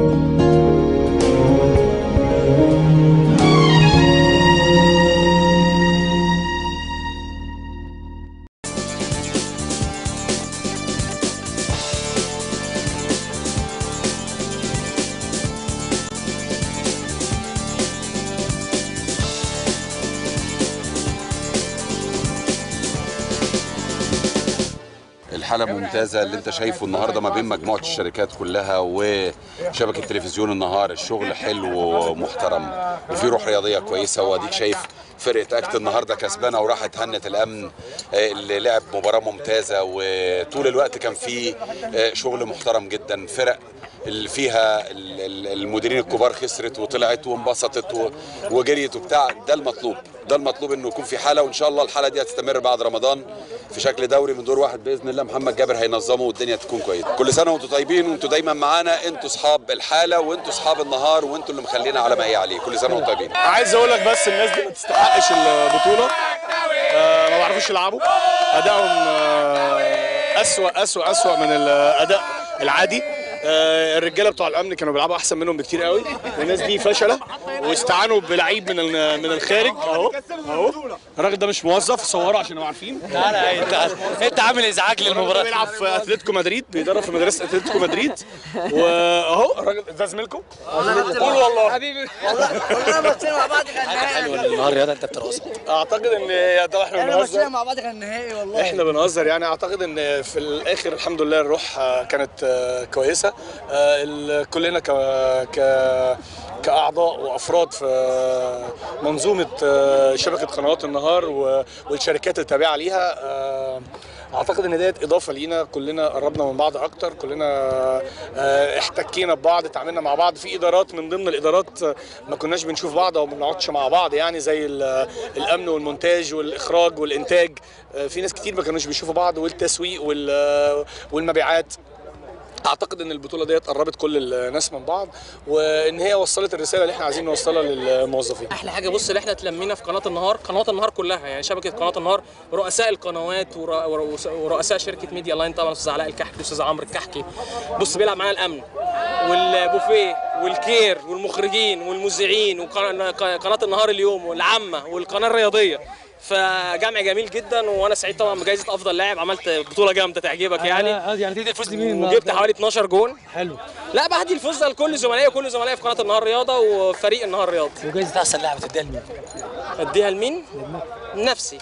الحالة ممتازة اللي انت شايفه النهاردة ما بين مجموعة الشركات كلها وشبكة تلفزيون النهار الشغل حلو ومحترم وفي روح رياضية كويسة واديك شايف فرقة اكت النهاردة كسبانة وراحت هنت الامن آه، اللي لعب مباراة ممتازة وطول الوقت كان في آه، شغل محترم جدا فرق اللي فيها ال- ال- المديرين الكبار خسرت وطلعت وانبسطت و- وجريت وبتاع ده المطلوب ده المطلوب انه يكون في حاله وان شاء الله الحاله دي هتستمر بعد رمضان في شكل دوري من دور واحد باذن الله محمد جابر هينظمه والدنيا تكون كويسه كل سنه وانتم طيبين وانتم دايما معانا انتوا اصحاب الحاله وانتوا اصحاب النهار وانتوا اللي مخلينا على ما هي عليه كل سنه وانتم طيبين عايز اقول لك بس الناس دي ما تستحقش البطوله آه ما بيعرفوش يلعبوا ادائهم آه اسوا اسوا اسوا من الاداء العادي آه الرجاله بتوع الامن كانوا بيلعبوا احسن منهم بكتير قوي الناس دي فشله واستعانوا بلعيب من ال- من الخارج اهو اهو الراجل ده مش موظف صوروا عشان نبقى عارفين تعالى انت انت عامل ازعاج الراجل ده للمباراه بيلعب في اتلتيكو مدريد بيدرب في مدرسه اتلتيكو مدريد واهو الراجل ده زميلكم قول والله حبيبي والله ماتشين مع بعض كان نهائي حلو النهار رياضه انت بترقص اعتقد ان يا ده احنا احنا ماتشين بنهزر مع بعض كان نهائي والله احنا بنهزر يعني اعتقد ان في الاخر الحمد لله الروح آه، كانت آه، كويسه آه، ال- كلنا ك ك كاعضاء وافراد في آه، منظومه آه، شبكه قنوات النهار و- والشركات التابعه ليها آه، اعتقد ان ديت اضافه لينا كلنا قربنا من بعض اكتر كلنا آه، احتكينا ببعض اتعاملنا مع بعض في ادارات من ضمن الادارات آه، ما كناش بنشوف بعض او ما بنقعدش مع بعض يعني زي ال- الامن والمونتاج والاخراج والانتاج آه، في ناس كتير ما كانوش بيشوفوا بعض والتسويق وال- والمبيعات اعتقد ان البطوله ديت قربت كل الناس من بعض وان هي وصلت الرساله اللي احنا عايزين نوصلها للموظفين احلى حاجه بص اللي احنا اتلمينا في قناه النهار قناه النهار كلها يعني شبكه قناه النهار رؤساء القنوات ور- ور- ورؤساء شركه ميديا لاين طبعا الاستاذ علاء الكحكي الاستاذ عمرو الكحكي بص بيلعب معانا الامن والبوفيه والكير والمخرجين والمذيعين وقناه النهار اليوم والعامه والقناه الرياضيه فجمع جميل جدا وانا سعيد طبعا بجائزه افضل لاعب عملت بطوله جامده تعجبك يعني يعني تدي الفوز لمين وجبت حوالي 12 جون حلو لا بعد الفوز ده لكل زملائي وكل زملائي في قناه النهار رياضه وفريق النهار رياضي وجايزه احسن لاعب تديها لمين اديها لمين؟ نفسي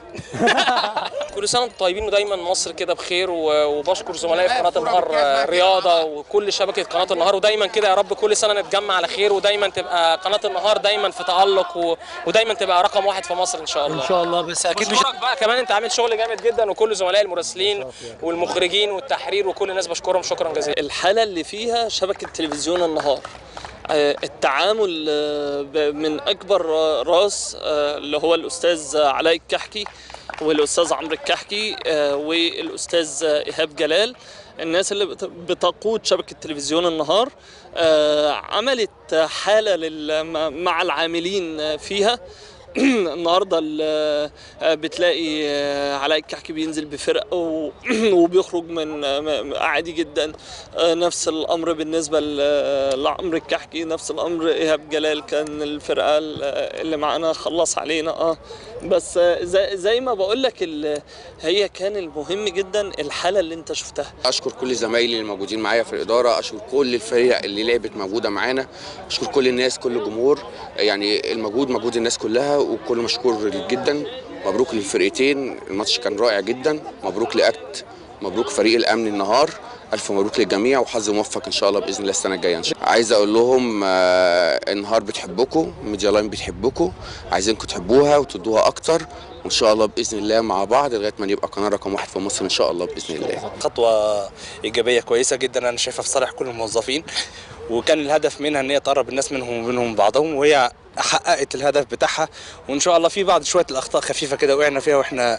كل سنه وانتم طيبين ودايما مصر كده بخير و- وبشكر زملائي في قناه النهار آه، رياضه وكل شبكه قناه النهار ودايما كده يا رب كل سنه نتجمع على خير ودايما تبقى قناه النهار دايما في تالق و... ودايما تبقى رقم واحد في مصر ان شاء الله ان شاء الله بس اكيد مش بشكرك بقى كمان انت عامل شغل جامد جدا وكل زملائي المراسلين والمخرجين والتحرير وكل الناس بشكرهم شكرا جزيلا الحالة اللي فيها شبكة تلفزيون النهار آه، التعامل آه، ب- من أكبر راس آه، اللي هو الأستاذ علاء الكحكي والأستاذ عمرو الكحكي آه، والأستاذ إيهاب جلال الناس اللي بت- بتقود شبكة تلفزيون النهار آه، عملت حالة لل- مع العاملين فيها النهارده ال- آه، بتلاقي آه، علاء الكحكي بينزل بفرقه و- وبيخرج من آه، م- عادي جدا آه، نفس الامر بالنسبه ل- لعمرو الكحكي نفس الامر ايهاب جلال كان الفرقه ال- اللي معانا خلص علينا اه بس آه، زي, زي ما بقول لك ال- هي كان المهم جدا الحاله اللي انت شفتها اشكر كل زمايلي الموجودين معايا في الاداره اشكر كل الفريق اللي لعبت موجوده معانا اشكر كل الناس كل الجمهور يعني المجهود مجهود الناس كلها وكل مشكور جدا مبروك للفرقتين الماتش كان رائع جدا مبروك لاكت مبروك فريق الامن النهار الف مبروك للجميع وحظ موفق ان شاء الله باذن الله السنه الجايه ان شاء الله عايز اقول لهم آه، النهار بتحبكم ميديا لاين بتحبكم عايزينكم تحبوها وتدوها اكتر وان شاء الله باذن الله مع بعض لغايه ما نبقى قناه رقم واحد في مصر ان شاء الله باذن الله خطوة إيجابية كويسة جدا أنا شايفها في صالح كل الموظفين وكان الهدف منها إن هي تقرب الناس منهم وبينهم بعضهم وهي حققت الهدف بتاعها وإن شاء الله في بعض شوية الأخطاء خفيفة كده وقعنا فيها وإحنا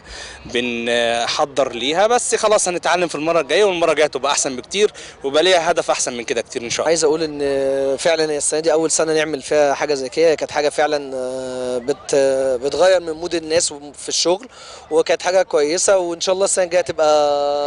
بنحضر ليها بس خلاص هنتعلم في المرة الجاية والمرة الجاية تبقى أحسن بكتير ويبقى ليها هدف أحسن من كده كتير إن شاء الله عايز اقول ان فعلا هي السنه دي اول سنه نعمل فيها حاجه زي كده كانت حاجه فعلا آه، بت بتغير من مود الناس في الشغل وكانت حاجه كويسه وان شاء الله السنه الجايه تبقى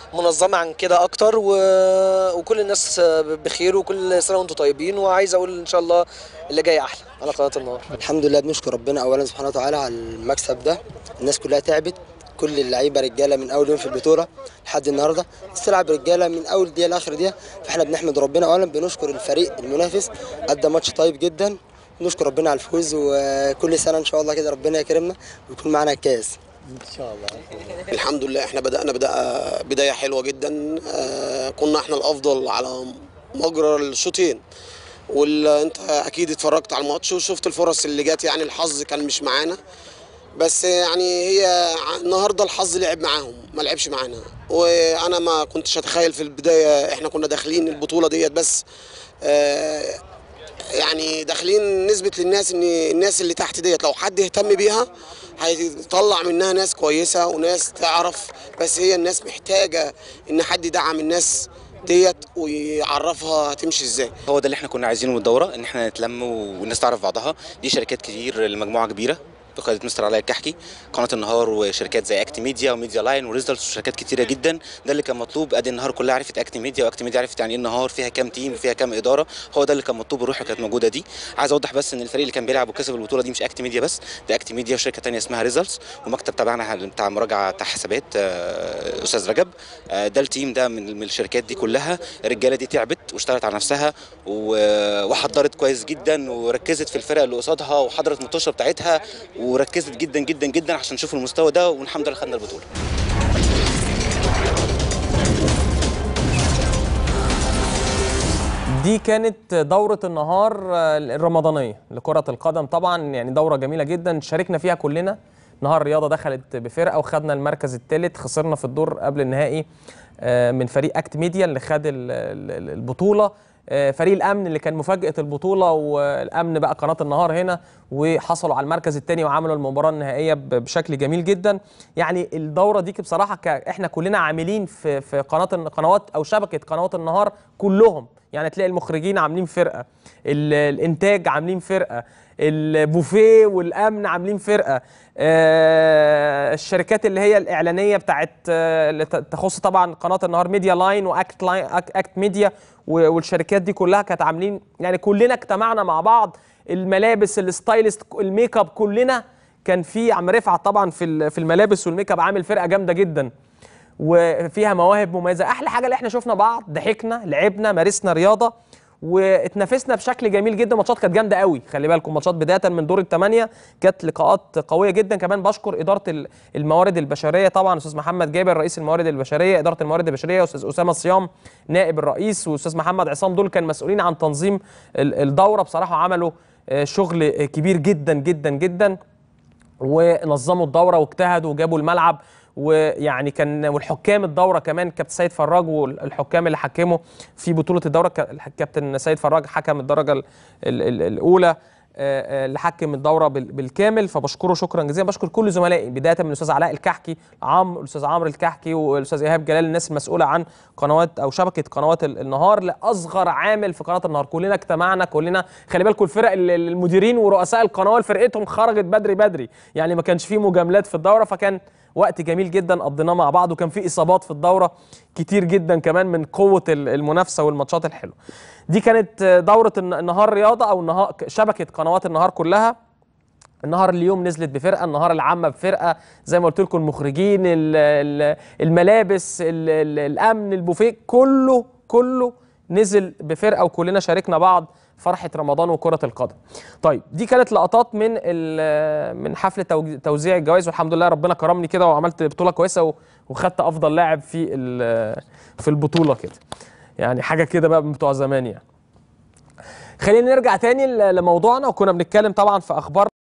منظمه عن كده اكتر و... وكل الناس بخير وكل سنه وانتم طيبين وعايز اقول ان شاء الله اللي جاي احلى على قناه النهار الحمد لله بنشكر ربنا اولا سبحانه وتعالى على المكسب ده الناس كلها تعبت كل اللعيبه رجاله من اول يوم في البطوله لحد النهارده تلعب رجاله من اول دقيقه لاخر دقيقه فاحنا بنحمد ربنا اولا بنشكر الفريق المنافس ادى ماتش طيب جدا نشكر ربنا على الفوز وكل سنه ان شاء الله كده ربنا يكرمنا ويكون معانا الكاس ان شاء الله الحمد لله احنا بدأنا بدأ بداية حلوة جدا آه، كنا احنا الأفضل على مجرى الشوطين وانت اكيد اتفرجت على الماتش وشفت الفرص اللي جات يعني الحظ كان مش معانا بس يعني هي ع- النهارده الحظ لعب معاهم ما لعبش معانا وانا ما كنتش اتخيل في البدايه احنا كنا داخلين البطوله ديت بس آه، يعني داخلين نثبت للناس ان الناس اللي تحت ديت لو حد اهتم بيها هيطلع منها ناس كويسه وناس تعرف بس هي الناس محتاجه ان حد يدعم الناس ديت ويعرفها هتمشي ازاي هو ده اللي احنا كنا عايزينه من الدوره ان احنا نتلم والناس تعرف بعضها دي شركات كتير المجموعه كبيره بقياده مستر علاء الكحكي قناه النهار وشركات زي اكت ميديا وميديا لاين وريزلتس وشركات كتيره جدا ده اللي كان مطلوب ادي النهار كلها عرفت اكت ميديا واكت ميديا عرفت يعني ايه النهار فيها كام تيم وفيها كام اداره هو ده اللي كان مطلوب الروح اللي كانت موجوده دي عايز اوضح بس ان الفريق اللي كان بيلعب وكسب البطوله دي مش اكت ميديا بس ده اكت ميديا وشركه تانية اسمها ريزلتس ومكتب تبعنا بتاع مراجعه بتاع حسابات آه، استاذ رجب آه، ده التيم ده من من الشركات دي كلها الرجاله دي تعبت واشتغلت على نفسها و- وحضرت كويس جدا وركزت في الفرق اللي قصادها وحضرت الماتشة بتاعتها وركزت جدا جدا جدا عشان نشوف المستوى ده والحمد لله خدنا البطوله دي كانت دورة النهار الرمضانية لكرة القدم طبعا يعني دورة جميلة جدا شاركنا فيها كلنا نهار الرياضة دخلت بفرقة وخدنا المركز الثالث خسرنا في الدور قبل النهائي آه، من فريق اكت ميديا اللي خد ال- ال- البطولة آه، فريق الامن اللي كان مفاجاه البطوله والامن بقى قناه النهار هنا وحصلوا على المركز الثاني وعملوا المباراه النهائيه ب- بشكل جميل جدا يعني الدوره دي بصراحه ك- احنا كلنا عاملين في في قناه قنوات او شبكه قنوات النهار كلهم يعني تلاقي المخرجين عاملين فرقه ال- الانتاج عاملين فرقه البوفيه والامن عاملين فرقه آه، الشركات اللي هي الاعلانيه بتاعت آه، اللي ت- تخص طبعا قناه النهار ميديا لاين واكت لاين أك- اكت ميديا و- والشركات دي كلها كانت عاملين يعني كلنا اجتمعنا مع بعض الملابس الستايلست الميك اب كلنا كان في عم رفعت طبعا في ال- في الملابس والميك اب عامل فرقه جامده جدا وفيها مواهب مميزه احلى حاجه اللي احنا شفنا بعض ضحكنا لعبنا مارسنا رياضه واتنافسنا بشكل جميل جدا ماتشات كانت جامده قوي خلي بالكم ماتشات بدايه من دور الثمانيه كانت لقاءات قويه جدا كمان بشكر اداره ال- الموارد البشريه طبعا استاذ محمد جابر رئيس الموارد البشريه اداره الموارد البشريه استاذ اسامه صيام نائب الرئيس واستاذ محمد عصام دول كان مسؤولين عن تنظيم ال- الدوره بصراحه عملوا آه، شغل كبير جدا جدا جدا ونظموا الدوره واجتهدوا وجابوا الملعب ويعني كان والحكام الدوره كمان كابتن سيد فراج والحكام اللي حكموا في بطوله الدوره ك- الكابتن سيد فراج حكم الدرجه ال ال ال الاولى آه، آه، اللي حكم الدوره بال- بالكامل فبشكره شكرا جزيلا بشكر كل زملائي بدايه من الاستاذ علاء الكحكي عمرو الاستاذ عمرو الكحكي والاستاذ ايهاب جلال الناس المسؤوله عن قنوات او شبكه قنوات ال- النهار لاصغر عامل في قناه النهار كلنا اجتمعنا كلنا خلي بالكم الفرق ال- ال- المديرين ورؤساء القنوات فرقتهم خرجت بدري بدري يعني ما كانش فيه مجاملات في الدوره فكان وقت جميل جدا قضيناه مع بعض وكان في اصابات في الدوره كتير جدا كمان من قوه ال- المنافسه والماتشات الحلوه دي كانت دوره الن- النهار رياضه او النهار شبكه قنوات النهار كلها النهار اليوم نزلت بفرقه النهار العامه بفرقه زي ما قلت لكم المخرجين ال- ال- الملابس ال- ال- الامن البوفيه كله كله نزل بفرقه وكلنا شاركنا بعض فرحه رمضان وكره القدم. طيب دي كانت لقطات من ال- من حفل توج- توزيع الجوائز والحمد لله ربنا كرمني كده وعملت بطوله كويسه و- وخدت افضل لاعب في ال- في البطوله كده. يعني حاجه كده بقى من بتوع زمان يعني. خلينا نرجع تاني ل- لموضوعنا وكنا بنتكلم طبعا في اخبار